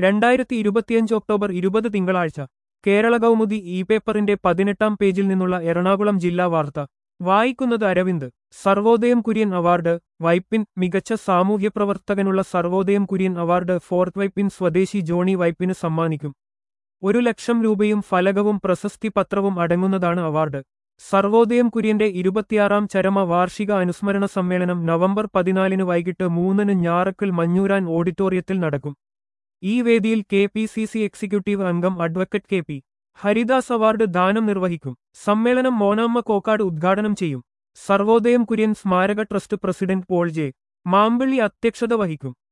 രണ്ടായിരത്തി ഇരുപത്തിയഞ്ച് ഒക്ടോബർ ഇരുപത് തിങ്കളാഴ്ച കേരള കൗമുദി ഇ പേപ്പറിന്റെ പതിനെട്ടാം പേജിൽ നിന്നുള്ള എറണാകുളം ജില്ലാ വാർത്ത വായിക്കുന്നത് അരവിന്ദ് സർവോദയം കുര്യൻ അവാർഡ് വൈപ്പിൻ മികച്ച സാമൂഹ്യ പ്രവർത്തകനുള്ള സർവോദയം കുര്യൻ അവാർഡ് ഫോർത്ത് വൈപ്പിൻ സ്വദേശി ജോണി വൈപ്പിന് സമ്മാനിക്കും ഒരു ലക്ഷം രൂപയും ഫലകവും പ്രശസ്തി പത്രവും അടങ്ങുന്നതാണ് അവാർഡ് സർവോദയം കുര്യന്റെ ഇരുപത്തിയാറാം ചരമ വാർഷിക അനുസ്മരണ സമ്മേളനം നവംബർ പതിനാലിന് വൈകിട്ട് മൂന്നിന് ഞാറക്കൽ മഞ്ഞൂരാൻ ഓഡിറ്റോറിയത്തിൽ നടക്കും ഈ വേദിയിൽ K P C C executive അംഗം advocate K P Haridas award ദാനം നിർവഹിക്കും സമ്മേളനം മോനാമ്മ കോക്കാട് ഉദ്ഘാടനം ചെയ്യും സർവോദയം കുര്യൻ സ്മാരക trust president Paul J Mampally അധ്യക്ഷത വഹിക്കും